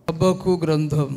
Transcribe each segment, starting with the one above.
హబ్బకు గ్రంథం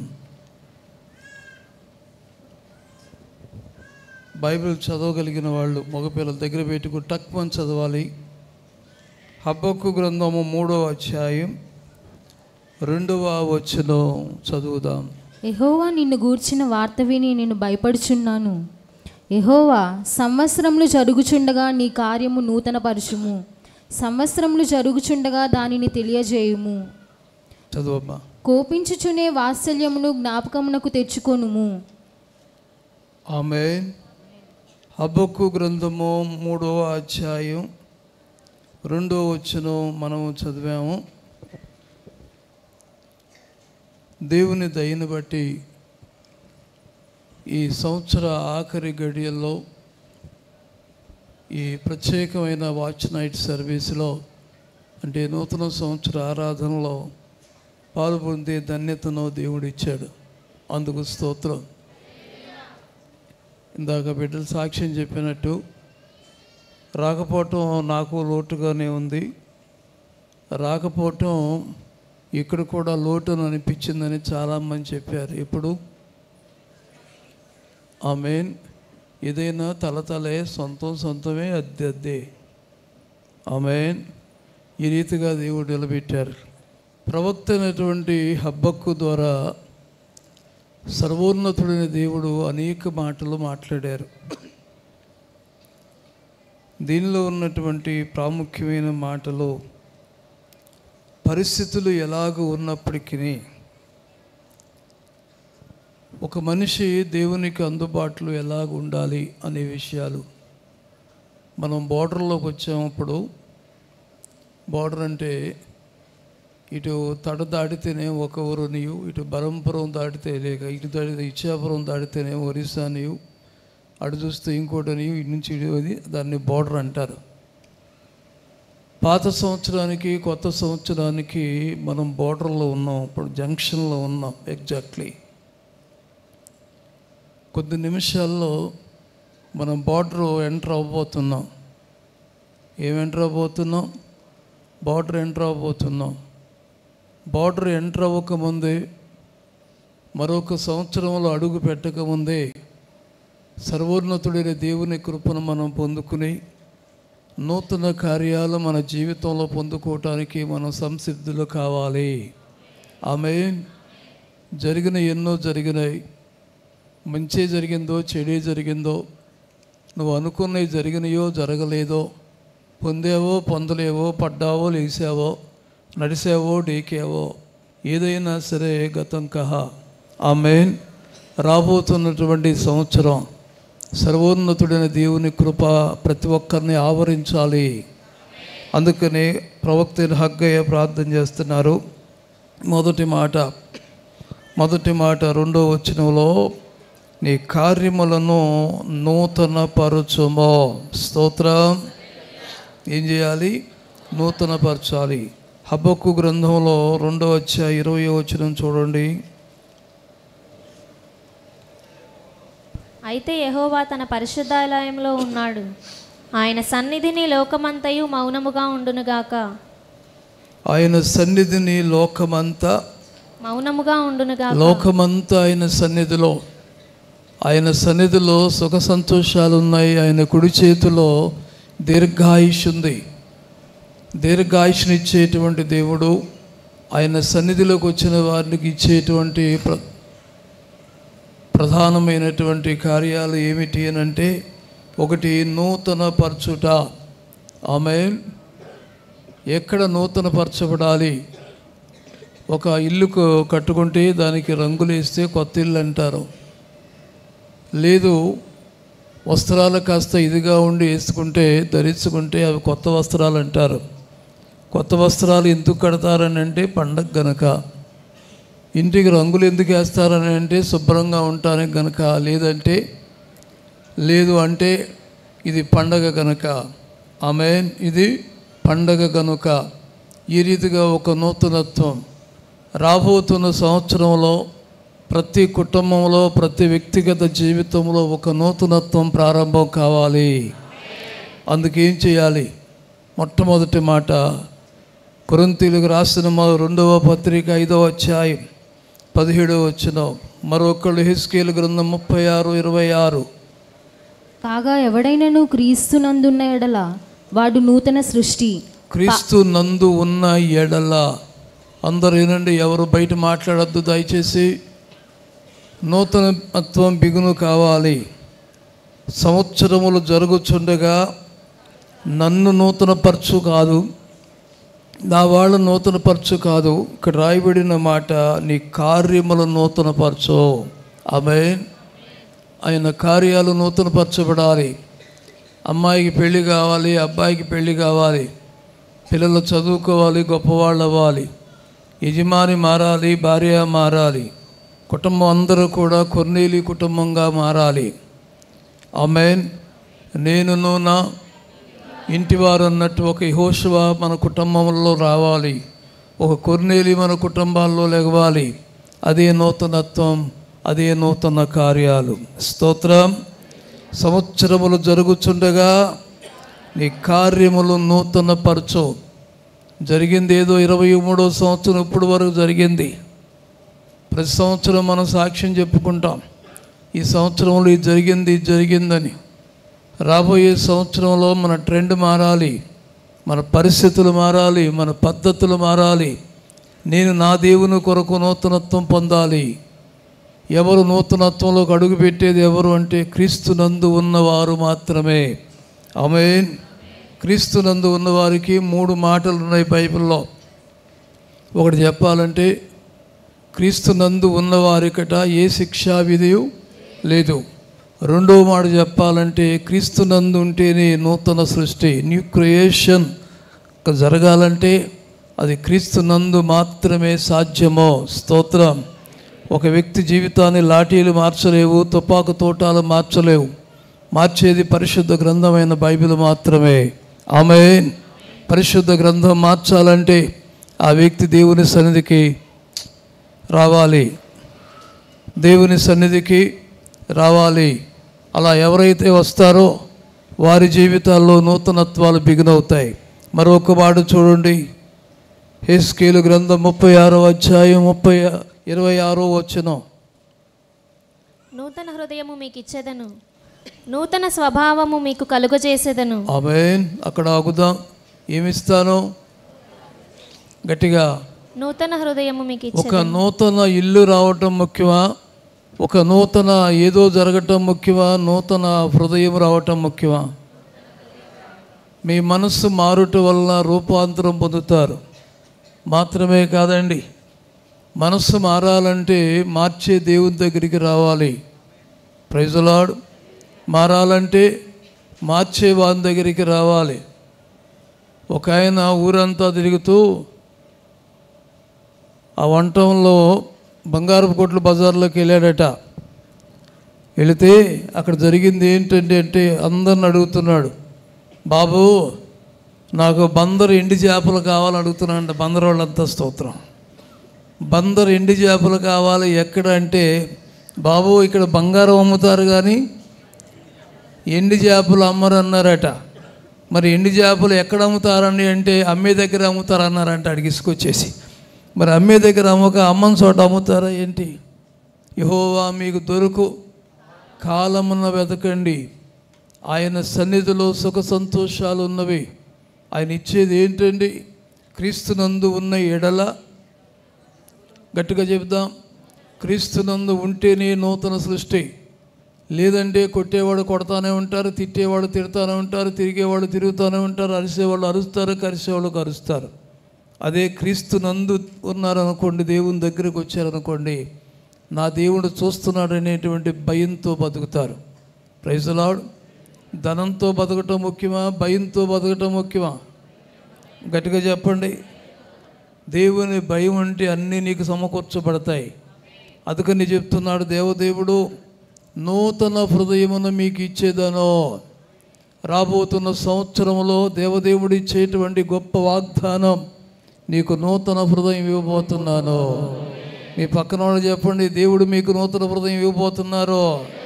బైబిల్ చదవగలిగిన వాళ్ళు మగపిల్లల దగ్గర పెట్టుకుని టక్మని చదవాలి హబ్బకు గ్రంథము మూడో అధ్యాయం రెండవ వచనం చదువుదాం యెహోవా నిన్ను గూర్చిన వార్త విని నేను భయపడుచున్నాను యెహోవా సంవత్సరములు జరుగుచుండగా నీ కార్యము నూతనపరచుము సంవత్సరములు జరుగుచుండగా దానిని తెలియజేయుము చదువమ్మా కోపించుచునే వాత్సల్యమును జ్ఞాపకమునకు తెచ్చుకొనుము ఆమె హబ్బకు గ్రంథము మూడవ అధ్యాయం రెండో వచనం మనము చదివాము దేవుని దయని బట్టి ఈ సంవత్సర ఆఖరి గడియల్లో ఈ ప్రత్యేకమైన వాచ్ నైట్ సర్వీస్లో అంటే నూతన సంవత్సర ఆరాధనలో పాల్పొందే ధన్యతను దేవుడు ఇచ్చాడు అందుకు స్తోత్రం ఇందాక బిడ్డలు సాక్ష్యం చెప్పినట్టు రాకపోవటం నాకు లోటుగానే ఉంది రాకపోవటం ఇక్కడ కూడా లోటు అని అనిపించిందని చాలామంది చెప్పారు ఇప్పుడు ఆ మెయిన్ ఏదైనా తలతలే సొంతం సొంతమే అద్దె అద్దే ఆమెన్ ఈ రీతిగా దేవుడు నిలబెట్టారు ప్రవక్త అయినటువంటి హబ్బక్కు ద్వారా సర్వోన్నతుడైన దేవుడు అనేక మాటలు మాట్లాడారు దీనిలో ఉన్నటువంటి ప్రాముఖ్యమైన మాటలు పరిస్థితులు ఎలాగ ఉన్నప్పటికీ ఒక మనిషి దేవునికి అందుబాటులో ఎలాగ ఉండాలి అనే విషయాలు మనం బార్డర్లోకి వచ్చామప్పుడు బార్డర్ అంటే ఇటు తడ దాటితేనే ఒక ఊరు నీవు ఇటు బరంపురం దాటితే లేక ఇటు దాటితే ఇచ్చాపురం దాటితేనే ఒరిస్సా నీవు అటు చూస్తే ఇంకోటి నీవు ఇటు నుంచి ఇటు అది దాన్ని బార్డర్ అంటారు పాత సంవత్సరానికి కొత్త సంవత్సరానికి మనం బార్డర్లో ఉన్నాం ఇప్పుడు జంక్షన్లో ఉన్నాం ఎగ్జాక్ట్లీ కొద్ది నిమిషాల్లో మనం బార్డర్ ఎంటర్ అవ్వబోతున్నాం ఏం ఎంటర్ అవ్వబోతున్నాం బార్డర్ ఎంటర్ అవ్వబోతున్నాం బార్డర్ ఎంటర్ అవ్వకముందే మరొక సంవత్సరంలో అడుగు పెట్టకముందే సర్వోన్నతుడైన దేవుని కృపను మనం పొందుకుని నూతన కార్యాలు మన జీవితంలో పొందుకోవటానికి మనం సంసిద్ధులు కావాలి ఆమె జరిగిన ఎన్నో జరిగినాయి మంచి జరిగిందో చెడే జరిగిందో నువ్వు అనుకున్నవి జరిగినాయో జరగలేదో పొందావో పొందలేవో పడ్డావో లేచావో నడిచావో డేకావో ఏదైనా సరే గతం కహ ఆమె రాబోతున్నటువంటి సంవత్సరం సర్వోన్నతుడైన దేవుని కృప ప్రతి ఒక్కరిని ఆవరించాలి అందుకని ప్రవక్త హగ్గయ్య ప్రార్థన చేస్తున్నారు మొదటి మాట మొదటి మాట రెండో వచనంలో నీ కార్యములను నూతన పరచుమో స్తోత్రం ఏం చేయాలి నూతన పరచాలి హబ్బక్కు గ్రంథంలో రెండో వచ్చా ఇరవై వచనం చూడండి అయితే యెహోవా తన పరిశుద్ధాలయంలో ఉన్నాడు ఆయన సన్నిధిని లోకమంతయు మౌనముగా ఉండునుగాక ఆయన సన్నిధిని లోకమంతా మౌనముగా ఉండునుగాక లోకమంతా ఆయన సన్నిధిలో ఆయన సన్నిధిలో సుఖ సంతోషాలు ఉన్నాయి ఆయన కుడి చేతిలో దీర్ఘాయుష్ ఉంది దీర్ఘాయుష్నిచ్చేటువంటి దేవుడు ఆయన సన్నిధిలోకి వచ్చిన వారికి ఇచ్చేటువంటి ప్ర ప్రధానమైనటువంటి కార్యాలు ఏమిటి అని అంటే ఒకటి నూతన పరచుట ఆమె ఎక్కడ నూతన పరచబడాలి ఒక ఇల్లు క- కట్టుకుంటే దానికి రంగులు వేస్తే కొత్త ఇల్లు అంటారు లేదు వస్త్రాలు కాస్త ఇదిగా ఉండి వేసుకుంటే ధరించుకుంటే అవి కొత్త వస్త్రాలు అంటారు కొత్త వస్త్రాలు ఎందుకు కడతారని అంటే పండగ గనక ఇంటికి రంగులు ఎందుకు వేస్తారని అంటే శుభ్రంగా ఉండటానికి గనక లేదంటే లేదు అంటే ఇది పండగ గనక ఆమె ఇది పండగ గనుక ఈ రీతిగా ఒక నూతనత్వం రాబోతున్న సంవత్సరంలో ప్రతి కుటుంబంలో ప్రతి వ్యక్తిగత జీవితంలో ఒక నూతనత్వం ప్రారంభం కావాలి అందుకేం చేయాలి మొట్టమొదటి మాట కొరింతీలకు రాసిన మా రెండవ పత్రిక ఐదవ అధ్యాయం పదిహేడో వచ్చిన మరొకళ్ళు హిస్కేల్ గ్రంథం ముప్పై ఆరు ఇరవై ఆరు కాగా ఎవడైనను క్రీస్తునందున్న ఎడల వాడు నూతన సృష్టి క్రీస్తు నందు ఉన్న ఎడల అందరూ ఏనండి ఎవరు బయట మాట్లాడద్దు దయచేసి నూతనత్వం బిగును కావాలి సంవత్సరములు జరుగుచుండగా నన్ను నూతనపరచు కాదు నా వాళ్ళ నూతనపరచు కాదు ఇక్కడ రాయబడిన మాట నీ కార్యములు నూతనపరచు ఆమె ఆయన కార్యాలు నూతనపరచబడాలి అమ్మాయికి పెళ్లి కావాలి అబ్బాయికి పెళ్లి కావాలి పిల్లలు చదువుకోవాలి గొప్పవాళ్ళు అవ్వాలి యజమాని మారాలి భార్య మారాలి కుటుంబం అందరూ కూడా కొన్నేలి కుటుంబంగా మారాలి ఆమెన్ నేనును నా ఇంటివారు అన్నట్టు ఒక యెహోషువ మన కుటుంబంలో రావాలి ఒక కొన్నేలి మన కుటుంబాల్లో లెగవాలి అదే నూతనత్వం అదే నూతన కార్యాలు స్తోత్రం సంవత్సరములు జరుగుచుండగా నీ కార్యములు నూతన పరచు జరిగింది ఏదో ఇరవై మూడో సంవత్సరం ఇప్పుడు వరకు జరిగింది ప్రతి సంవత్సరం మనం సాక్ష్యం చెప్పుకుంటాం ఈ సంవత్సరంలో ఇది జరిగింది ఇది జరిగిందని రాబోయే సంవత్సరంలో మన ట్రెండ్ మారాలి మన పరిస్థితులు మారాలి మన పద్ధతులు మారాలి నేను నా దేవుని కొరకు నూతనత్వం పొందాలి ఎవరు నూతనత్వంలోకి అడుగు పెట్టేది ఎవరు అంటే క్రీస్తు నందు ఉన్నవారు మాత్రమే ఆమెన్ క్రీస్తు నందు ఉన్నవారికి మూడు మాటలు ఉన్నాయి బైబిల్లో ఒకటి చెప్పాలంటే క్రీస్తు నందు ఉన్నవారికట ఏ శిక్షా విధియు లేదు రెండో మాట చెప్పాలంటే క్రీస్తు నందు ఉంటేనే నూతన సృష్టి న్యూ క్రియేషన్ జరగాలంటే అది క్రీస్తు నందు మాత్రమే సాధ్యమో స్తోత్రం ఒక వ్యక్తి జీవితాన్ని లాఠీలు మార్చలేవు తుపాకు తోటాలు మార్చలేవు మార్చేది పరిశుద్ధ గ్రంథమైన బైబిల్ మాత్రమే ఆమె పరిశుద్ధ గ్రంథం మార్చాలంటే ఆ వ్యక్తి దేవుని సన్నిధికి రావాలి దేవుని సన్నిధికి రావాలి అలా ఎవరైతే వస్తారో వారి జీవితాల్లో నూతనత్వాలు బిగునవుతాయి మరొక మాట చూడండి హెస్కేలు గ్రంథం ముప్పై ఆరో అధ్యాయం ముప్పై ఇరవై ఆరో వచ్చిన నూతన హృదయము మీకు ఇచ్చేదను నూతన స్వభావము మీకు కలుగజేసేదను ఆమెన్ అక్కడ ఆగుదాం ఏమిస్తాను గట్టిగా నూతన హృదయము మీకు ఒక ఇచ్చేదను నూతన ఇల్లు రావటం ముఖ్యమా ఒక నూతన ఏదో జరగటం ముఖ్యమా నూతన హృదయం రావటం ముఖ్యమా మీ మనస్సు మారుట వలన రూపాంతరం పొందుతారు మాత్రమే కాదండి మనస్సు మారాలంటే మార్చే దేవుని దగ్గరికి రావాలి ప్రైజులాడు మారాలంటే మార్చే వాని దగ్గరికి రావాలి ఒక ఆయన ఊరంతా తిరుగుతూ ఆ వంటంలో బంగారపు కొట్లు బజార్లోకి వెళ్ళాడట వెళితే అక్కడ జరిగింది ఏంటంటే అంటే అందరిని అడుగుతున్నాడు బాబు నాకు బందరు ఎండి చేపలు కావాలని అడుగుతున్నాడు బందరు వాళ్ళంతా స్తోత్రం బందరు ఎండి చేపలు కావాలి ఎక్కడ అంటే బాబు ఇక్కడ బంగారం అమ్ముతారు కానీ ఎండి చేపలు అమ్మరు అన్నారట మరి ఎండి చేపలు ఎక్కడ అమ్ముతారని అంటే అమ్మే దగ్గర అమ్ముతారు అన్నారంట అడిగి ఇసుకొచ్చేసి మరి అమ్మే దగ్గర అమ్మక అమ్మని చోట అమ్ముతారా ఏంటి యహోవా మీకు దొరుకు కాలమున వెతకండి ఆయన సన్నిధిలో సుఖ సంతోషాలు ఉన్నవి ఆయన ఇచ్చేది ఏంటండి క్రీస్తునందు ఉన్న ఎడల గట్టిగా చెబుదాం క్రీస్తునందు ఉంటేనే నూతన సృష్టి లేదంటే కొట్టేవాడు కొడతానే ఉంటారు తిట్టేవాడు తిడతానే ఉంటారు తిరిగేవాడు తిరుగుతూనే ఉంటారు అరిసేవాళ్ళు అరుస్తారు కరిసేవాళ్ళు కరుస్తారు అదే క్రీస్తు నందు ఉన్నారనుకోండి దేవుని దగ్గరికి వచ్చారనుకోండి నా దేవుడు చూస్తున్నాడు అనేటువంటి భయంతో బతుకుతారు ప్రైజలాడు ధనంతో బతకటం ముఖ్యమా భయంతో బతకటం ముఖ్యమా గట్టిగా చెప్పండి దేవుని భయం అంటే అన్నీ నీకు సమకూర్చబడతాయి అందుకని చెప్తున్నాడు దేవదేవుడు నూతన హృదయమును మీకు ఇచ్చేదనో రాబోతున్న సంవత్సరంలో దేవదేవుడు ఇచ్చేటువంటి గొప్ప వాగ్దానం నీకు నూతన హృదయం ఇవ్వబోతున్నాను మీ పక్కన వాళ్ళు చెప్పండి దేవుడు మీకు నూతన హృదయం ఇవ్వబోతున్నారు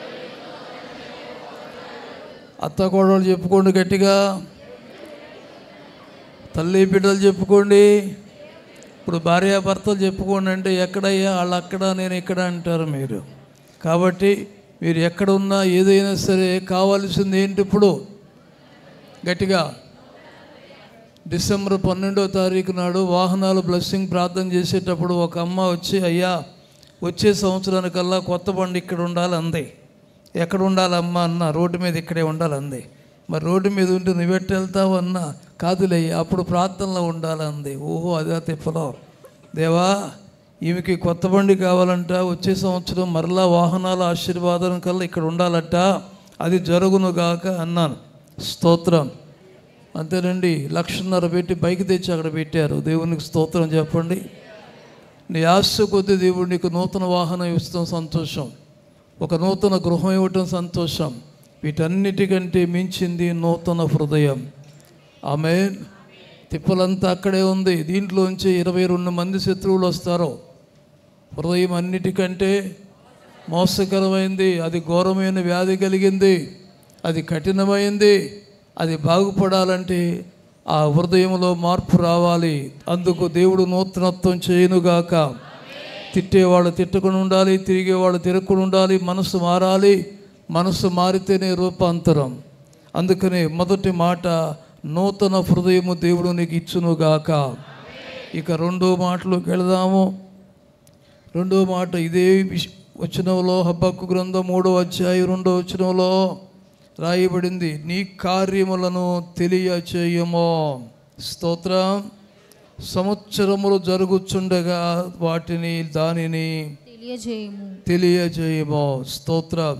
అత్త కోడలు చెప్పుకోండి గట్టిగా తల్లి బిడ్డలు చెప్పుకోండి ఇప్పుడు భార్యాభర్తలు చెప్పుకోండి అంటే ఎక్కడయ్యా వాళ్ళు అక్కడ నేను ఇక్కడ అంటారు మీరు కాబట్టి మీరు ఎక్కడ ఉన్నా ఏదైనా సరే కావాల్సింది ఏంటి ఇప్పుడు గట్టిగా డిసెంబర్ పన్నెండో తారీఖు నాడు వాహనాలు బ్లెస్సింగ్ ప్రార్థన చేసేటప్పుడు ఒక అమ్మ వచ్చి అయ్యా వచ్చే సంవత్సరానికల్లా కొత్త బండి ఇక్కడ ఉండాలి అంది ఎక్కడ ఉండాలి అమ్మ అన్న రోడ్డు మీద ఇక్కడే ఉండాలి అంది మరి రోడ్డు మీద ఉంటే నువ్వెట్టు వెళ్తావు అన్న కాదులే అప్పుడు ప్రార్థనలో ఉండాలంది ఓహో అదే తిప్పలో దేవా ఈమెకి కొత్త బండి కావాలంట వచ్చే సంవత్సరం మరలా వాహనాల ఆశీర్వాదం కల్లా ఇక్కడ ఉండాలట అది జరుగునుగాక అన్నాను స్తోత్రం అంతేనండి లక్షన్నర పెట్టి బైక్ తెచ్చి అక్కడ పెట్టారు దేవునికి స్తోత్రం చెప్పండి నీ ఆశ కొద్ది దేవుడు నీకు నూతన వాహనం ఇస్తాం సంతోషం ఒక నూతన గృహం ఇవ్వటం సంతోషం వీటన్నిటికంటే మించింది నూతన హృదయం ఆమె తిప్పలంతా అక్కడే ఉంది దీంట్లోంచి ఇరవై రెండు మంది శత్రువులు వస్తారో హృదయం అన్నిటికంటే మోసకరమైంది అది ఘోరమైన వ్యాధి కలిగింది అది కఠినమైంది అది బాగుపడాలంటే ఆ హృదయంలో మార్పు రావాలి అందుకు దేవుడు నూతనత్వం చేయనుగాక తిట్టేవాళ్ళు తిట్టకుండా ఉండాలి తిరిగేవాళ్ళు తిరగకుండా ఉండాలి మనసు మారాలి మనసు మారితేనే రూపాంతరం అందుకనే మొదటి మాట నూతన హృదయము దేవుడు నీకు ఇచ్చునుగాక ఇక రెండో మాటలోకి వెళదాము రెండో మాట ఇదే విష వచనంలో హబ్బక్కు గ్రంథం మూడో అధ్యాయం రెండో వచనంలో రాయబడింది నీ కార్యములను తెలియచేయమో స్తోత్రం సంవత్సరములు జరుగుచుండగా వాటిని దానిని తెలియజేయము తెలియజేయమో స్తోత్రం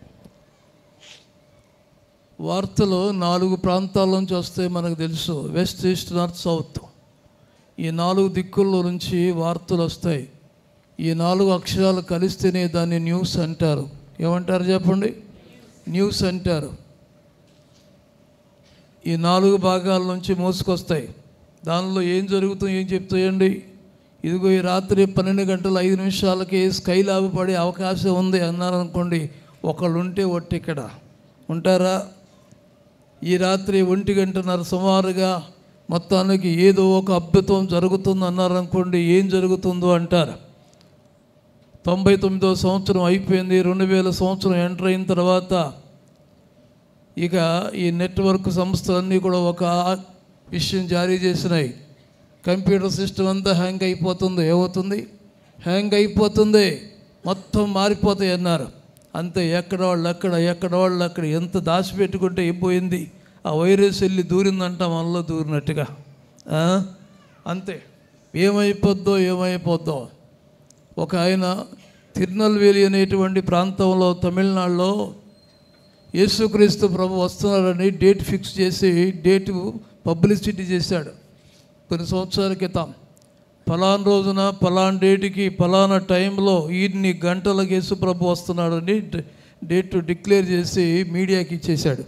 వార్తలు నాలుగు ప్రాంతాల నుంచి వస్తాయి మనకు తెలుసు వెస్ట్ ఈస్ట్ నార్త్ సౌత్ ఈ నాలుగు దిక్కుల్లో నుంచి వార్తలు వస్తాయి ఈ నాలుగు అక్షరాలు కలిస్తేనే దాన్ని న్యూస్ అంటారు ఏమంటారు చెప్పండి న్యూస్ అంటారు ఈ నాలుగు భాగాల నుంచి మోసుకొస్తాయి దానిలో ఏం జరుగుతుందో ఏం చెప్తాయండి ఇదిగో ఈ రాత్రి పన్నెండు గంటల ఐదు నిమిషాలకి స్కై లాభ పడే అవకాశం ఉంది అన్నారనుకోండి ఒకళ్ళు ఉంటే ఒట్టి ఇక్కడ ఉంటారా ఈ రాత్రి ఒంటి గంటన్నర సుమారుగా మొత్తానికి ఏదో ఒక అద్భుతం జరుగుతుంది అన్నారనుకోండి ఏం జరుగుతుందో అంటారు తొంభై తొమ్మిదో సంవత్సరం అయిపోయింది రెండు వేల సంవత్సరం ఎంటర్ అయిన తర్వాత ఇక ఈ నెట్వర్క్ సంస్థలన్నీ కూడా ఒక విషయం జారీ చేసినాయి కంప్యూటర్ సిస్టమ్ అంతా హ్యాంగ్ అయిపోతుంది ఏమవుతుంది హ్యాంగ్ అయిపోతుంది మొత్తం మారిపోతాయి అన్నారు అంతే ఎక్కడ వాళ్ళు అక్కడ ఎక్కడ వాళ్ళు అక్కడ ఎంత దాచిపెట్టుకుంటే ఏం పోయింది ఆ వైరస్ వెళ్ళి దూరిందంట మనలో దూరినట్టుగా ఆ? అంతే ఏమైపోద్దో ఏమైపోద్దో ఒక ఆయన తిరునల్వేలి అనేటువంటి ప్రాంతంలో తమిళనాడులో యేసుక్రీస్తు ప్రభు వస్తున్నారని డేట్ ఫిక్స్ చేసి డేట్ పబ్లిసిటీ చేశాడు కొన్ని సంవత్సరాల క్రితం ఫలానా రోజున ఫలానా డేట్కి ఫలానా టైంలో ఇన్ని గంటలకు యేసు ప్రభు వస్తున్నాడని డ- డేట్ డిక్లేర్ చేసి మీడియాకి ఇచ్చేశాడు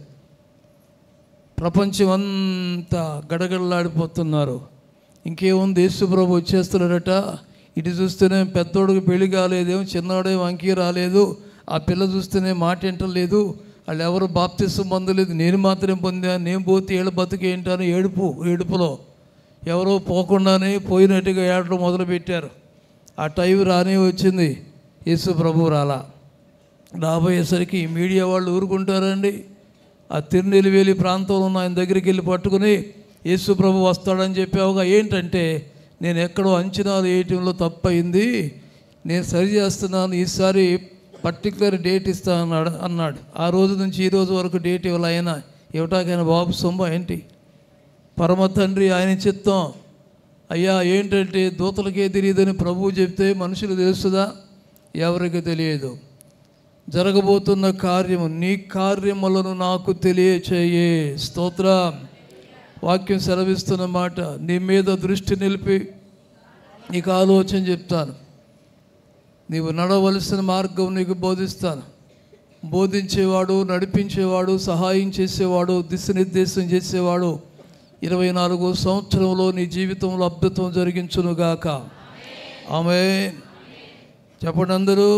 ప్రపంచం అంతా గడగడలాడిపోతున్నారు ఇంకేముంది యేసు ప్రభు వచ్చేస్తున్నాడట ఇటు చూస్తేనే పెద్దోడికి పెళ్లి కాలేదేమో చిన్నోడేమో అంకీ రాలేదు ఆ పిల్ల చూస్తేనే మాట వింటలేదు వాళ్ళు ఎవరు బాప్తిసం పొందలేదు నేను మాత్రం పొందా నేను పోతే ఏళ్ళ బతుకేంటాను ఏడుపు ఏడుపులో ఎవరో పోకుండానే పోయినట్టుగా ఏడడం మొదలుపెట్టారు ఆ టైం రానే వచ్చింది యేసు ప్రభు రాలా రాబోయేసరికి ఈ మీడియా వాళ్ళు ఊరుకుంటారండి ఆ తిరునెలివేలి ప్రాంతంలో ఉన్న ఆయన దగ్గరికి వెళ్ళి పట్టుకుని యేసు ప్రభు వస్తాడని చెప్పావుగా ఏంటంటే నేను ఎక్కడో అంచనాలు వేయటంలో తప్పయింది నేను సరి చేస్తున్నాను ఈసారి పర్టికులర్ డేట్ ఇస్తా అన్నాడు అన్నాడు ఆ రోజు నుంచి ఈ రోజు వరకు డేట్ ఇవ్వాలైనా ఇవ్వటాకైనా బాబు సొమ్మ ఏంటి పరమ తండ్రి ఆయన చిత్తం అయ్యా ఏంటంటే దూతలకే తెలియదని ప్రభువు చెప్తే మనుషులు తెలుస్తుందా ఎవరికి తెలియదు జరగబోతున్న కార్యము నీ కార్యములను నాకు తెలియచేయే స్తోత్రం వాక్యం సెలవిస్తున్న మాట నీ మీద దృష్టి నిలిపి నీకు ఆలోచన చెప్తాను నీవు నడవలసిన మార్గం నీకు బోధిస్తాను బోధించేవాడు నడిపించేవాడు సహాయం చేసేవాడు దిశనిర్దేశం చేసేవాడు ఇరవై నాలుగో సంవత్సరంలో నీ జీవితంలో అద్భుతం జరిగించునుగాక ఆమె చెప్పండి అందరూ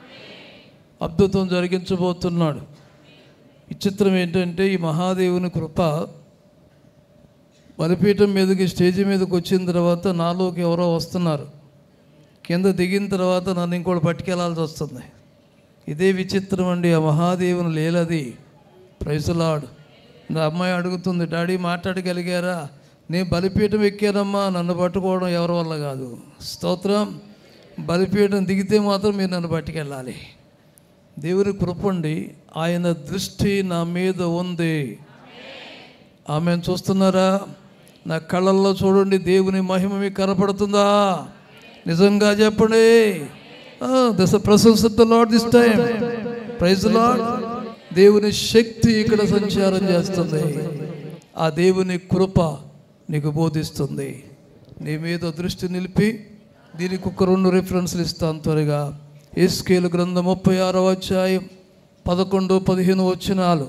అద్భుతం జరిగించబోతున్నాడు విచిత్రం ఏంటంటే ఈ మహాదేవుని కృప బలిపీఠం మీదకి స్టేజ్ మీదకి వచ్చిన తర్వాత నాలోకి ఎవరో వస్తున్నారు కింద దిగిన తర్వాత నన్ను ఇంకోటి పట్టుకెళ్లాల్సి వస్తుంది ఇదే విచిత్రం అండి ఆ మహాదేవుని లేలది ప్రైజులాడు నా అమ్మాయి అడుగుతుంది డాడీ మాట్లాడగలిగారా నేను బలిపీఠం ఎక్కానమ్మా నన్ను పట్టుకోవడం ఎవరి వల్ల కాదు స్తోత్రం బలిపీఠం దిగితే మాత్రం మీరు నన్ను పట్టుకెళ్ళాలి దేవుని కృపండి ఆయన దృష్టి నా మీద ఉంది ఆమె చూస్తున్నారా నా కళ్ళల్లో చూడండి దేవుని మహిమ మీకు కనపడుతుందా నిజంగా చెప్పండి దిస్ ప్రశంస lord this time praise lord దేవుని శక్తి ఇక్కడ సంచారం చేస్తుంది ఆ దేవుని కృప నీకు బోధిస్తుంది నీ మీద దృష్టి నిలిపి దీనికి ఒక రెండు రిఫరెన్స్లు ఇస్తాను త్వరగా ఏస్కేలు గ్రంథం ముప్పై ఆరవ అధ్యాయం పదకొండు పదిహేను వచ్చినాలు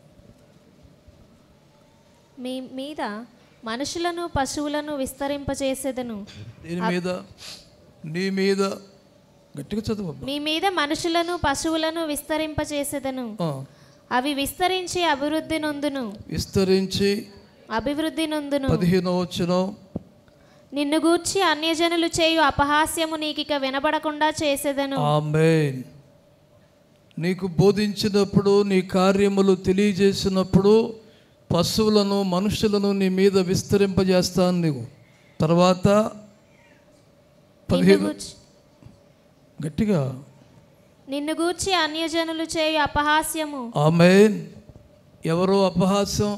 మీ మీద మనుషులను పశువులను విస్తరింపచేసేదను దీని మీద నీ మీద గట్టిగా చదువు మీ మీద మనుషులను పశువులను విస్తరింపచేసేదను అవి విస్తరించి అభివృద్ధి నొందును విస్తరించి అభివృద్ధి నొందును పదిహేను వచ్చిన నిన్ను గూర్చి అన్యజనులు చేయు అపహాస్యము నీకిక వినబడకుండా చేసేదను ఆమెన్ నీకు బోధించినప్పుడు నీ కార్యములు తెలియజేసినప్పుడు పశువులను మనుషులను నీ మీద విస్తరింపజేస్తాను నీవు తర్వాత నిన్ను పదిహేను గూర్చి గట్టిగా నిన్ను గూర్చి అన్యజనులు చేయు అపహాస్యము ఆమెన్ ఎవరో అపహాస్యం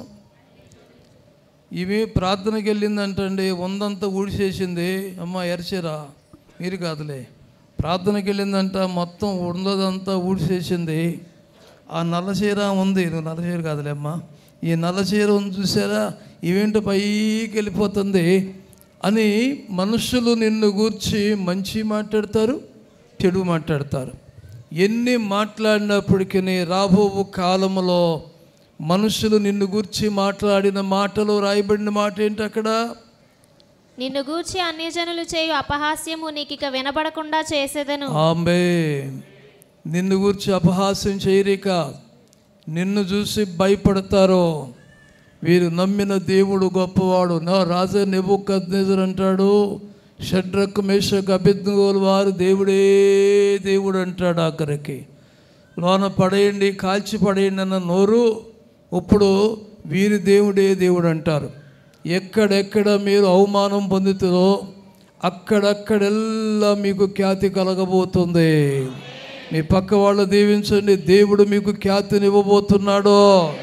ఇవి ప్రార్థనకి వెళ్ళిందంటండి ఉందంతా ఊడిసేసింది అమ్మ ఎరచేరా మీరు కాదులే ప్రార్థనకి వెళ్ళిందంట మొత్తం ఉన్నదంతా ఊడిసేసింది ఆ నల్ల చీర ఉంది నువ్వు నల్ల చీర కాదులే అమ్మ ఈ నల్ల చీర ఉంది చూసారా ఈవెంట్ పైకి వెళ్ళిపోతుంది అని మనుషులు నిన్ను గూర్చి మంచి మాట్లాడతారు చెడు మాట్లాడతారు ఎన్ని మాట్లాడినప్పటికీ రాబో కాలంలో మనుషులు నిన్ను గూర్చి మాట్లాడిన మాటలు రాయబడిన మాట ఏంటి అక్కడ నిన్ను గూర్చి అన్యజనులు చేయు అపహాస్యము నీకిక వినబడకుండా చేసేదను ఆంబే నిన్ను గూర్చి అపహాస్యం చేయరిక నిన్ను చూసి భయపడతారు వీరు నమ్మిన దేవుడు గొప్పవాడు నా రాజా నెబుకద్నేజర్ అంటాడు షడ్రక్ మేషక్ అభిజ్ఞోలు వారు దేవుడే దేవుడు అంటాడు ఆఖరికి లోన పడేయండి కాల్చి పడేయండి అన్న నోరు ఇప్పుడు వీరి దేవుడే దేవుడు అంటారు ఎక్కడెక్కడ మీరు అవమానం పొందుతుందో అక్కడక్కడెల్లా మీకు ఖ్యాతి కలగబోతుంది మీ పక్క వాళ్ళు దీవించండి దేవుడు మీకు ఖ్యాతిని ఇవ్వబోతున్నాడు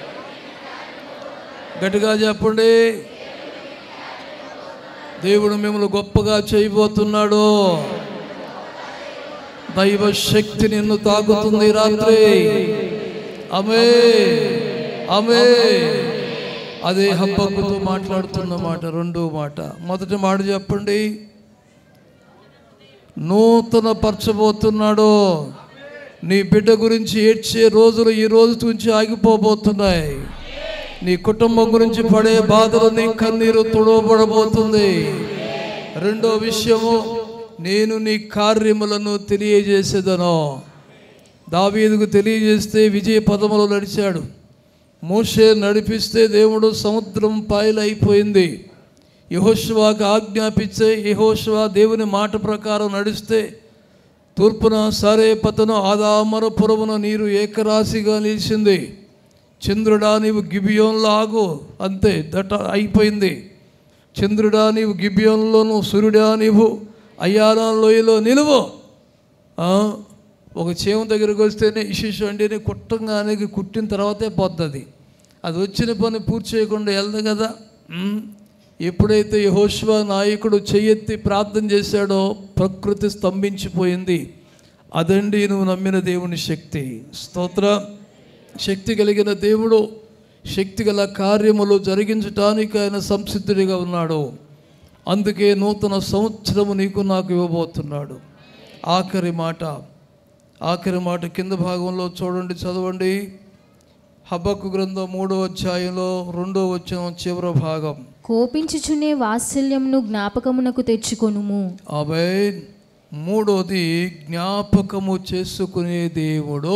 గట్టిగా చెప్పండి దేవుడు మిమ్మల్ని గొప్పగా చేయబోతున్నాడు దైవ శక్తి నిన్ను తాకుతుంది ఈ రాత్రి అమే అమే అదే హబ్బకుతో మాట్లాడుతున్న మాట రెండో మాట మొదటి మాట చెప్పండి నూతన పరచబోతున్నాడు నీ బిడ్డ గురించి ఏడ్చే రోజులు ఈ రోజు నుంచి ఆగిపోబోతున్నాయి నీ కుటుంబం గురించి పడే బాధలు నీ కన్నీరు తుడవబడబోతుంది రెండో విషయము నేను నీ కార్యములను తెలియజేసేదను దావీదుకు తెలియజేస్తే విజయ పదములో నడిచాడు మోషే నడిపిస్తే దేవుడు సముద్రం పాయలైపోయింది యహోశివాకు ఆజ్ఞాపించే యహోశివా దేవుని మాట ప్రకారం నడిస్తే తూర్పున సరే పతను ఆదామర పురమున నీరు ఏకరాశిగా నిలిచింది చంద్రుడా నీవు గిబియోన్లో ఆగు అంతే దట అయిపోయింది చంద్రుడా నీవు గిబియోన్లోను సూర్యుడా నీవు అయ్యారా లోయలో నిలువు ఆ, ఒక చేమ దగ్గరకు వస్తేనే ఇష్యూ అంటేనే కుట్టంగానే కుట్టిన తర్వాతే పోతుంది అది వచ్చిన పని పూర్తి చేయకుండా వెళ్దు కదా ఉమ్. ఎప్పుడైతే యహోష్వా నాయకుడు చెయ్యెత్తి ప్రార్థన చేశాడో ప్రకృతి స్తంభించిపోయింది అదండి నువ్వు నమ్మిన దేవుని శక్తి స్తోత్ర శక్తి కలిగిన దేవుడు శక్తి గల కార్యములు జరిగించటానికి ఆయన సంసిద్ధుడిగా ఉన్నాడు అందుకే నూతన సంవత్సరము నీకు నాకు ఇవ్వబోతున్నాడు ఆఖరి మాట ఆఖరి మాట కింద భాగంలో చూడండి చదవండి హబక్కు గ్రంథం మూడో అధ్యాయంలో రెండో వచ్చిన చివరి భాగం కోపించుచునే వాత్సల్యంను జ్ఞాపకమునకు తెచ్చుకొనుము ఆమె మూడోది జ్ఞాపకము చేసుకునే దేవుడు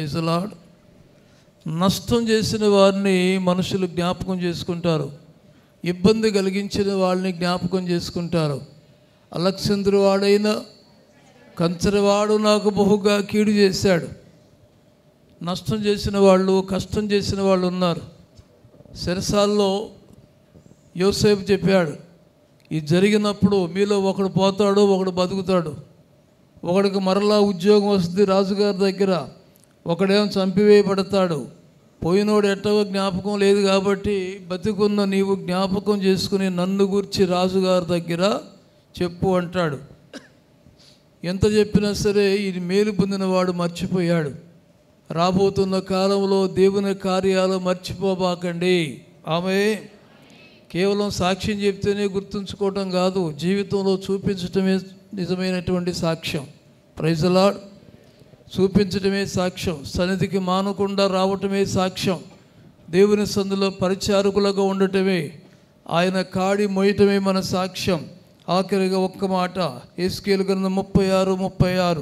ప్రైజలాడ్ నష్టం చేసిన వారిని మనుషులు జ్ఞాపకం చేసుకుంటారు ఇబ్బంది కలిగించిన వాళ్ళని జ్ఞాపకం చేసుకుంటారు అలక్సేంద్రు వాడైన కంచరవాడు నాకు బహుగా కీడు చేశాడు నష్టం చేసిన వాళ్ళు కష్టం చేసిన వాళ్ళు ఉన్నారు సెరసాల్లో యోసేపు చెప్పాడు ఇది జరిగినప్పుడు మీలో ఒకడు పోతాడు ఒకడు బతుకుతాడు ఒకడికి మరలా ఉద్యోగం వస్తుంది రాజుగారి దగ్గర ఒకడేమో చంపివేయబడతాడు పోయినోడు ఎట్టవో జ్ఞాపకం లేదు కాబట్టి బతికున్న నీవు జ్ఞాపకం చేసుకుని నన్ను గురించి రాజుగారి దగ్గర చెప్పు అంటాడు ఎంత చెప్పినా సరే ఇది మేలు పొందినవాడు మర్చిపోయాడు రాబోతున్న కాలంలో దేవుని కార్యాలు మర్చిపోబాకండి ఆమె కేవలం సాక్ష్యం చెప్తేనే గుర్తుంచుకోవటం కాదు జీవితంలో చూపించటమే నిజమైనటువంటి సాక్ష్యం ప్రైజలాడ్ చూపించటమే సాక్ష్యం సన్నిధికి మానకుండా రావటమే సాక్ష్యం దేవుని సందులో పరిచారకులుగా ఉండటమే ఆయన కాడి మొయ్యటమే మన సాక్ష్యం ఆఖరిగా ఒక్క మాట ఏసుకేలు గ్రంథం ముప్పై ఆరు ముప్పై ఆరు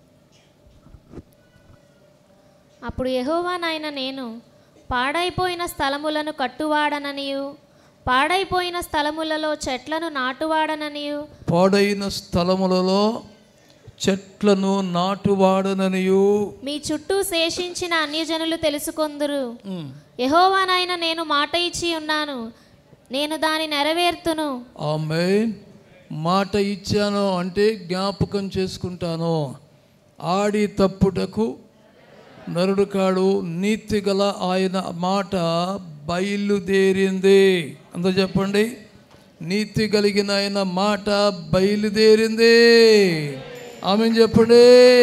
అప్పుడు యెహోవా నాయన నేను పాడైపోయిన స్థలములను కట్టువాడననియు పాడైపోయిన స్థలములలో చెట్లను నాటువాడననియు పాడైన స్థలములలో చెట్లను నాటువాడననియు మీ చుట్టూ శేషించిన అన్యజనులు తెలుసుకొందురు యెహోవా నాయన నేను మాట ఇచ్చి ఉన్నాను నేను దాని నెరవేర్తును ఆమె మాట ఇచ్చాను అంటే జ్ఞాపకం చేసుకుంటాను ఆడి తప్పుటకు నరుడు కాడు నీతి గల ఆయన మాట బయలుదేరింది అంత చెప్పండి నీతి కలిగిన ఆయన మాట బయలుదేరింది ఆమె చెప్పండి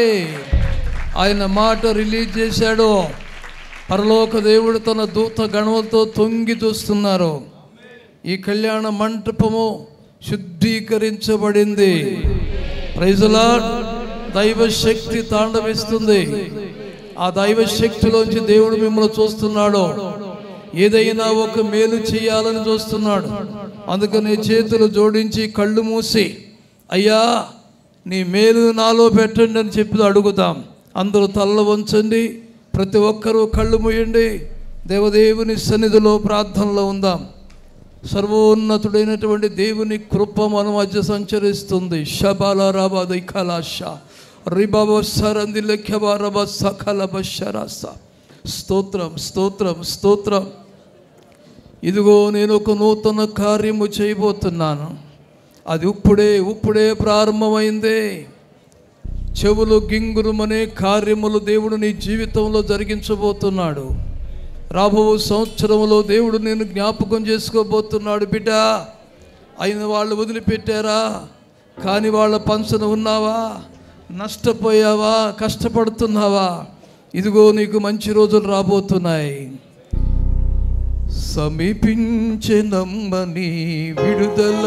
ఆయన మాట రిలీజ్ చేశాడు పరలోక దేవుడు తన దూత గణములతో తొంగి చూస్తున్నారు ఈ కళ్యాణ మంటపము శుద్ధీకరించబడింది ప్రైజలా దైవ శక్తి తాండవిస్తుంది ఆ దైవ శక్తిలోంచి దేవుడు మిమ్మల్ని చూస్తున్నాడు ఏదైనా ఒక మేలు చేయాలని చూస్తున్నాడు అందుకని చేతులు జోడించి కళ్ళు మూసి అయ్యా నీ మేలు నాలో పెట్టండి అని చెప్పి అడుగుతాం అందరూ తల్ల వంచండి ప్రతి ఒక్కరూ కళ్ళు మూయండి దేవదేవుని సన్నిధిలో ప్రార్థనలో ఉందాం సర్వోన్నతుడైనటువంటి దేవుని కృప మన మధ్య సంచరిస్తుంది శబాల రబ దైఖలాష రిబవ సరంది లెఖ్యబ రబ సకల బషరాస స్తోత్రం స్తోత్రం స్తోత్రం ఇదిగో నేను ఒక నూతన కార్యము చేయబోతున్నాను అది ఇప్పుడే ఇప్పుడే ప్రారంభమైంది చెవులు గింగురుమనే కార్యములు దేవుడు నీ జీవితంలో జరిగించబోతున్నాడు రాబో సంవత్సరంలో దేవుడు నేను జ్ఞాపకం చేసుకోబోతున్నాడు బిడ్డ అయిన వాళ్ళు వదిలిపెట్టారా కానీ వాళ్ళ పంచన ఉన్నావా నష్టపోయావా కష్టపడుతున్నావా ఇదిగో నీకు మంచి రోజులు రాబోతున్నాయి సమీపించే నమ్మని విడుదల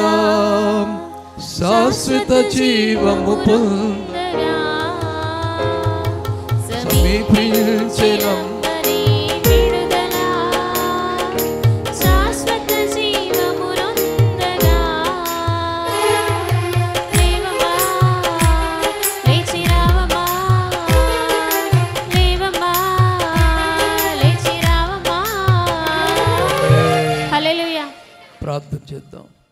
శాశ్వత జీవము పొంద సమీపించే నమ్మ శాశ్వత జీవమునొందగా దేవమా లేచి రావమా దేవమా లేచి రావమా హల్లెలూయా ప్రార్థన చేద్దాం